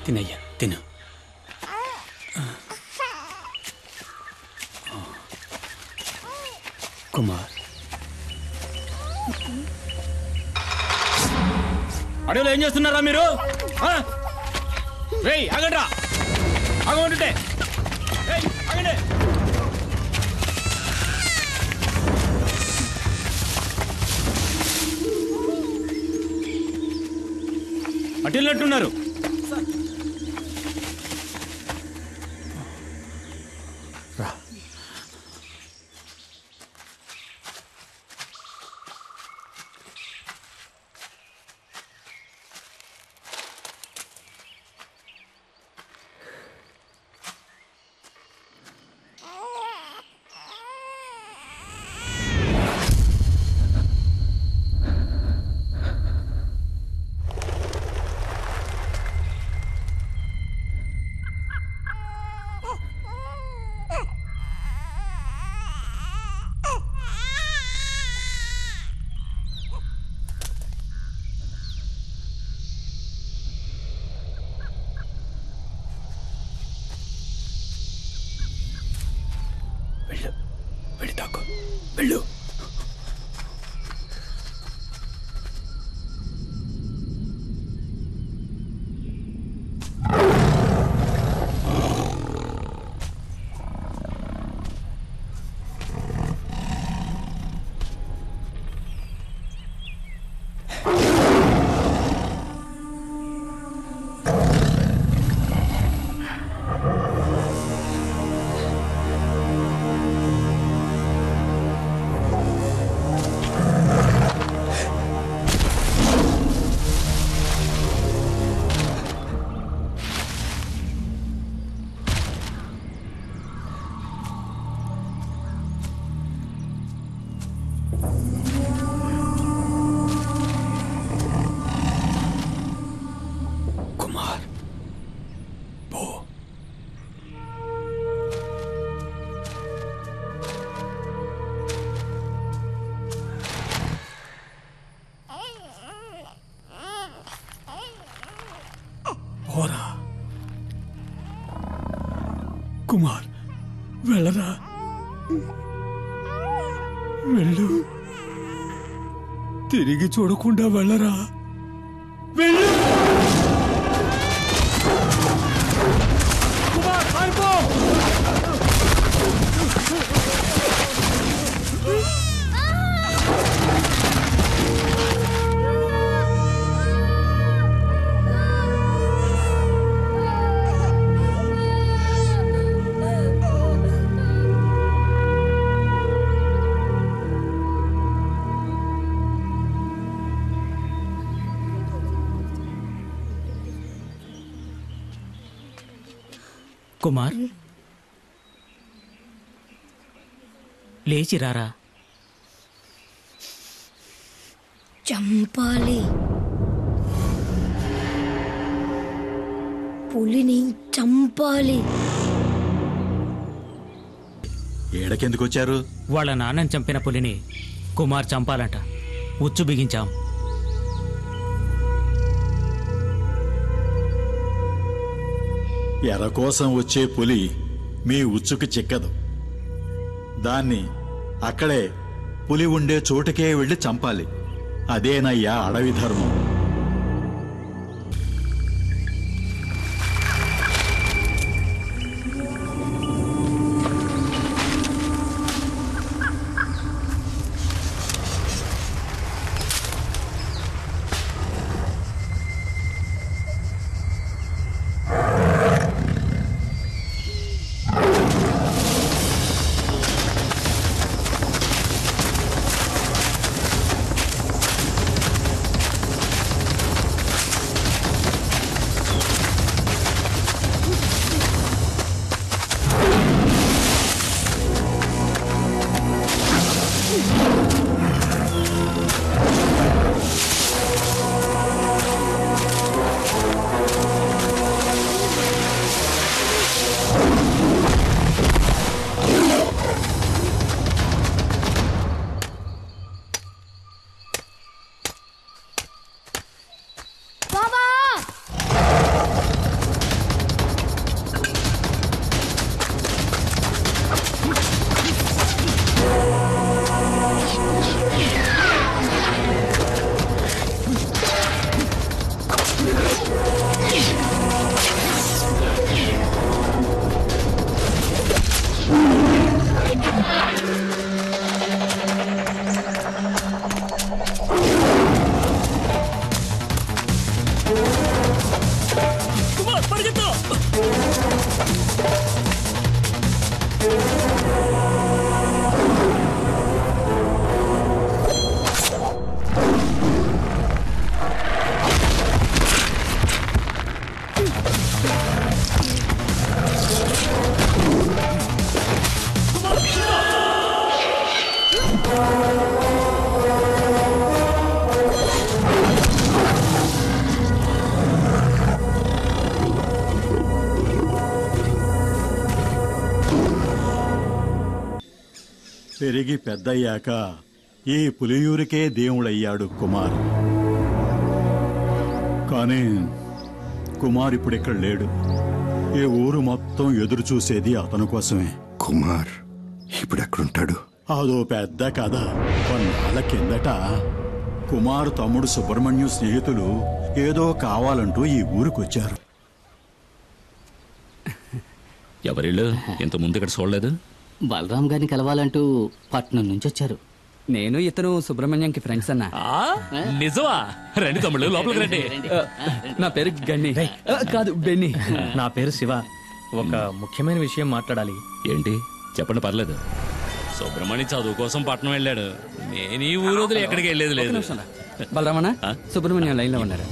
తినయ్యా తిను కుమార్ అడవిలో ఏం చేస్తున్నారా మీరు ఆ? రేయ్ ఆగండ్రా ఆగమంటుంటే రేయ్, ఆగండి అటు వెళ్ళినట్టున్నారు రా వెళ్ళు వెళ్ళి తాకు వెళ్ళు కుమార్ పో పోరా కుమార్ వెళ్ళరా వెళ్ళు తిరిగి చూడకుండా వెళ్ళరా వెళ్ళు కుమార్ పారిపో కుమార్ లేచి రారా చంపాలి పులిని చంపాలి ఏడకెందుకు వచ్చారు వాళ్ళ నాన్నని చంపిన పులిని కుమార్ చంపాలంట ఉచ్చు బిగించాం ఎర కోసం వచ్చే పులి మీ ఉచ్చుకు చిక్కదు దాన్ని అక్కడే పులి ఉండే చోటుకే వెళ్ళి చంపాలి అదేనయ్యా అడవి ధర్మం పెరిగి పెద్దయ్యాక ఈ పులియూరికే దేవుడయ్యాడు కుమార్ కానీ కుమార్ ఇప్పుడు ఇక్కడ లేడు ఈ ఊరు మొత్తం ఎదురు చూసేది అతని కోసమే కుమార్ ఇప్పుడు ఎక్కడుంటాడు అదో పెద్ద కథ కొన్నాళ్ళ కిందట కుమార్ తమ్ముడు సుబ్రహ్మణ్యం స్నేహితులు ఏదో కావాలంటూ ఈ ఊరికొచ్చారు ఎవరిళ్ళు ఇంత ముందు ఇక్కడ చూడలేదు బలరాం గారిని కలవాలంటూ పట్నం నుంచి వచ్చారు నేను ఇతను సుబ్రహ్మణ్యంకి ఫ్రెండ్స్ అన్నా ఆ, నిజమా రండి తమ్ముళ్ళు లోపలికి రండి ఆ, నా పేరు గన్ని ఆ, కాదు బెన్ని నా పేరు శివ ఒక ముఖ్యమైన విషయం మాట్లాడాలి ఏంటి చెప్పండి పర్లేదు సుబ్రహ్మణ్య చదువు కోసం పట్నం వెళ్ళాడు నేను ఈ ఊరు వదిలి ఎక్కడికి వెళ్ళేది లేదు బలరామన్న ఆ? సుబ్రహ్మణ్యం లైన్ లో ఉన్నారు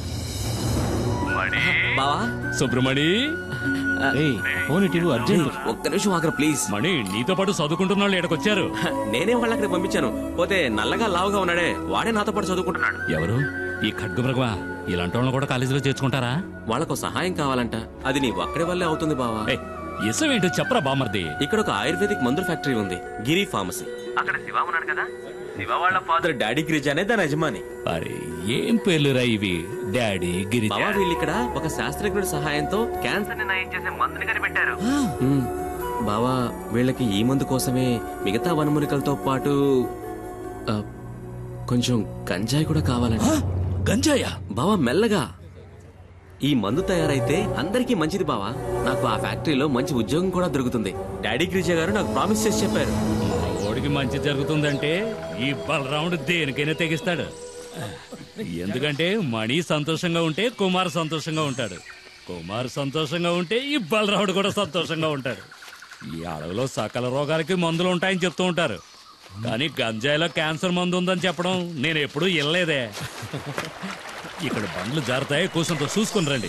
బావా సుబ్రహ్మణి ఫోన్ ఇటు అర్జెంట్ ఒక్క నిమిషం ఆగరా ప్లీజ్ మణి నీతో పాటు చదువుకుంటున్న వాళ్ళు ఇక్కడికి వచ్చారు నేనే వాళ్ళ అక్కడికి పంపించాను పోతే నల్లగా లావుగా ఉన్నాడే వాడే నాతో పాటు చదువుకుంటున్నాడు ఎవరు ఈ ఖడ్గమృగమా ఇలాంటి వాళ్ళని కూడా కాలేజీలో చేర్చుకుంటారా వాళ్ళకు సహాయం కావాలంట అది నీ ఒక్కడి వల్లే అవుతుంది బావా ఏయ్, ఇసం ఏంటో చెప్పరా బామర్ది ఇక్కడ ఒక ఆయుర్వేదిక్ మందుల ఫ్యాక్టరీ ఉంది గిరి ఫార్మసీ అక్కడ శివ ఉన్నాడు కదా శివ వాళ్ళ ఫాదర్ డాడీ గిరిజ అనే దాని యజమాని అరే ఏం పేర్లురా ఇవి డాడీ గిరి బావా వీళ్ళు ఇక్కడ ఒక శాస్త్రజ్ఞుడి సహాయంతో క్యాన్సర్ ని నయం చేసే మందుని కనిపెట్టారు బావా వీళ్ళకి ఈ మందు కోసమే మిగతా వనమూలికలతో పాటు ఆ, కొంచెం గంజాయి కూడా కావాలంట గంజాయా బావా మెల్లగా ఈ మందు తయారైతే అందరికీ మంచిది బావా నాకు ఆ ఫ్యాక్టరీలో మంచి ఉద్యోగం కూడా దొరుకుతుంది డాడీ గిరిజ గారు నాకు ప్రామిస్ చేసి చెప్పారు మా ఓడికి మంచి జరుగుతుందంటే ఈ బలరాముడు దేనికైనా తెగిస్తాడు ఎందుకంటే మణి సంతోషంగా ఉంటే కుమార్ సంతోషంగా ఉంటాడు కుమార్ సంతోషంగా ఉంటే ఈ బలరాముడు కూడా సంతోషంగా ఉంటాడు ఈ అడవిలో సకల రోగాలకి మందులు ఉంటాయని చెప్తూ ఉంటారు కానీ గంజాయిలో క్యాన్సర్ మందు ఉందని చెప్పడం నేను ఎప్పుడూ వినలేదే ఇక్కడ బండ్లు జారుతాయి కూర్చుంటూ చూసుకుని రండి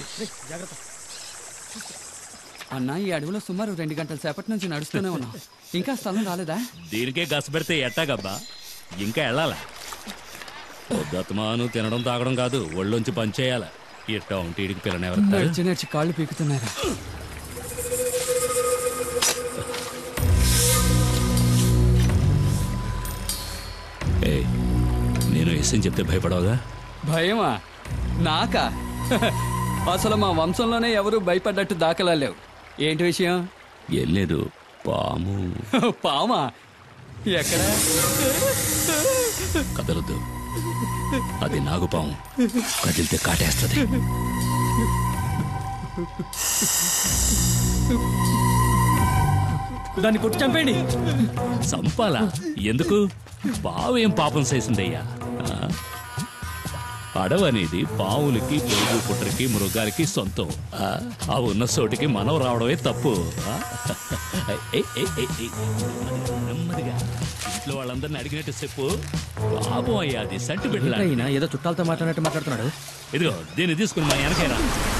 అన్న ఈ అడవిలో సుమారు రెండు గంటల సేపటి నుంచి నడుస్తూనే ఉన్నాం ఇంకా స్థలం రాలేదా దీనికే గస పెడితే ఎట్టాగబ్బా ఇంకా వెళ్ళాలా పొద్దుతమాను తినడం తాగడం కాదు ఒళ్ళొంచి పనిచేయాల ఇట్ట ఉంటే ఇడికి పిల్లనెవరు నడిచి నడిచి కాళ్ళు పీకుతున్నారు ఏయ్, నేను ఎస్ఎం చెప్తే భయపడవుగా భయమా నాకా అసలు మా వంశంలోనే ఎవరు భయపడ్డట్టు దాఖలా లేవు ఏంటి విషయం ఏం లేదు పాము పామా ఎక్కడ కదలదు అది నాగుపాము కదిలితే కాటేస్తుంది దాన్ని కొట్టి చంపేయండి చంపాలా ఎందుకు పావు ఏం పాపం చేసిందయ్యా ఆ? అడవి అనేది పావులకి పొరుగు పుట్రకి మృగాలకి సొంతం ఆ? ఆ ఉన్న చోటికి మనం రావడమే తప్పు ఆ? ఏయ్, ఏయ్, ఏయ్, ఏయ్. నెమ్మదిగా, నెమ్మదిగా ఇంట్లో వాళ్ళందరిని అడిగినట్టు చెప్పు పాపం అయ్యా అది సంటి బిడ్డలా అయినా ఏదో చుట్టాలతో మాట్లాడినట్టు మాట్లాడుతున్నాడు ఇదిగో దీన్ని తీసుకుని మా వెనకైనా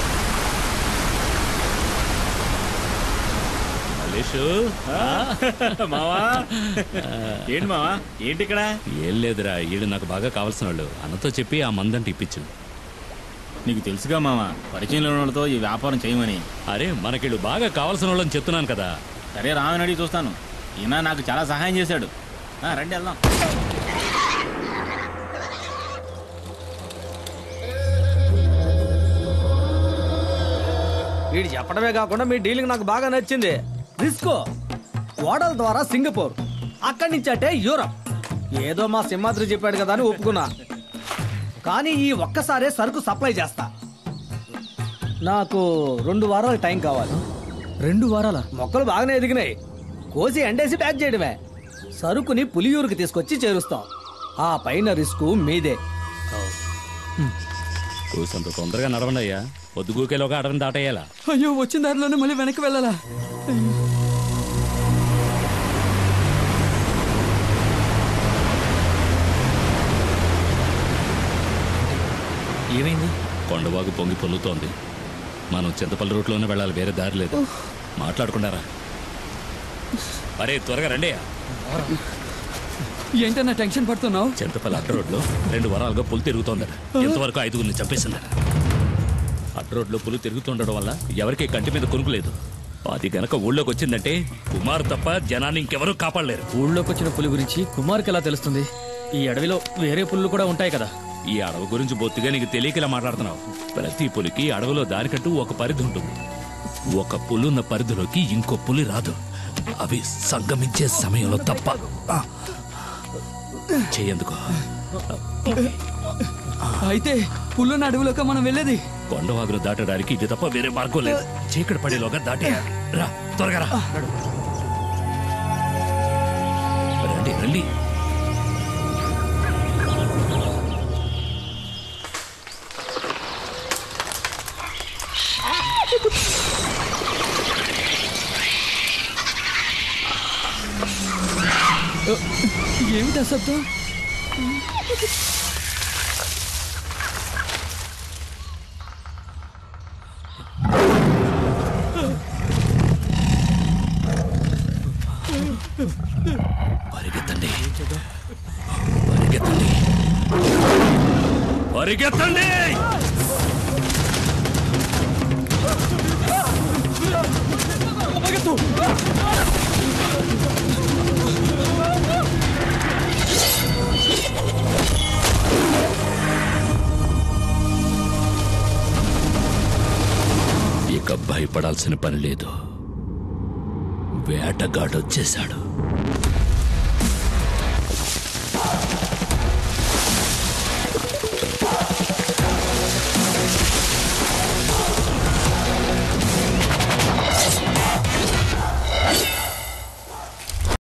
మలేషు మావా ఏంటి మావా ఏంటి ఇక్కడ ఏం లేదురా వీళ్ళు నాకు బాగా కావాల్సిన వాళ్ళు అన్నతో చెప్పి ఆ మందంటే ఇప్పించు నీకు తెలుసుగా మావా పరిచయంలో ఉన్న వాళ్ళతో ఈ వ్యాపారం చేయమని అరే మనకిళ్ళు బాగా కావాల్సిన వాళ్ళని చెప్తున్నాను కదా సరే రామని అడిగి చూస్తాను ఈయన నాకు చాలా సహాయం చేశాడు ఆ, రండి వెళ్దాం వీడు చెప్పడమే కాకుండా మీ డీలింగ్ నాకు బాగా నచ్చింది రిస్కో ఓడల ద్వారా సింగపూర్ అక్కడి నుంచి అంటే యూరప్ ఏదో మా సింహాద్రి చెప్పాడు కదా అని ఒప్పుకున్నా కానీ ఈ ఒక్కసారే సరుకు సప్లై చేస్తా నాకు రెండు వారాల టైం కావాలి రెండు వారాల మొక్కలు బాగానే ఎదిగినాయి కోసి ఎండేసి ప్యాక్ చేయడమే సరుకుని పులియూరుకి తీసుకొచ్చి చేరుస్తాం ఆ పైన రిస్క్ మీదే కూసంత తొందరగా నడవండి అయ్యా పొద్దుగూకేలోగా అడవిని దాటేయాలా అయ్యో వచ్చిన దారిలోనే మళ్ళీ వెనక్కి వెళ్ళాలా ఏమైంది కొండవాగు పొంగి పొల్లుతోంది మనం చింతపల్లి రూట్లోనే వెళ్ళాలి వేరే దారి లేదు మాట్లాడుకున్నారా అరే త్వరగా రండి ఏంటన్నా టెన్షన్ పడుతున్నావు చింతపల్లి అడ్డ రోడ్లో రెండు వరాలుగా పులి తిరుగుతోందట ఇంతవరకు ఐదుగురిని చంపేసిందట అడ్డ రోడ్లో పులి తిరుగుతుండడం వల్ల ఎవరికి కంటి మీద కొనుక్కు లేదు అది గనక ఊళ్ళోకి వచ్చిందంటే కుమార్ తప్ప జనాన్ని ఇంకెవరూ కాపాడలేరు ఊళ్ళోకి వచ్చిన పులి గురించి కుమార్కి ఎలా తెలుస్తుంది ఈ అడవిలో వేరే పుల్లు కూడా ఉంటాయి కదా ఈ అడవి గురించి బొత్తిగా నీకు తెలియకలా మాట్లాడుతున్నావు ప్రతి పులికి అడవిలో దానికంటూ ఒక పరిధి ఉంటుంది ఒక పులున్న పరిధిలోకి ఇంకో పులి రాదు అవి సంగమించే సమయంలో తప్ప ఆ. చెయ్యందుకో అయితే పుల్లున్న అడవిలోకి మనం వెళ్ళేది కొండవాగులు దాటడానికి ఇది తప్ప వేరే మార్గం లేదు చీకటి పడేలోగా దాటే రా త్వరగా రా రండి రండి ఏమిటి ఆ శబ్దం పరిగెత్తండి పరిగెత్తండి పరిగెత్తండి ఇక భయపడాల్సిన పని లేదు వేటగాడొచ్చేశాడు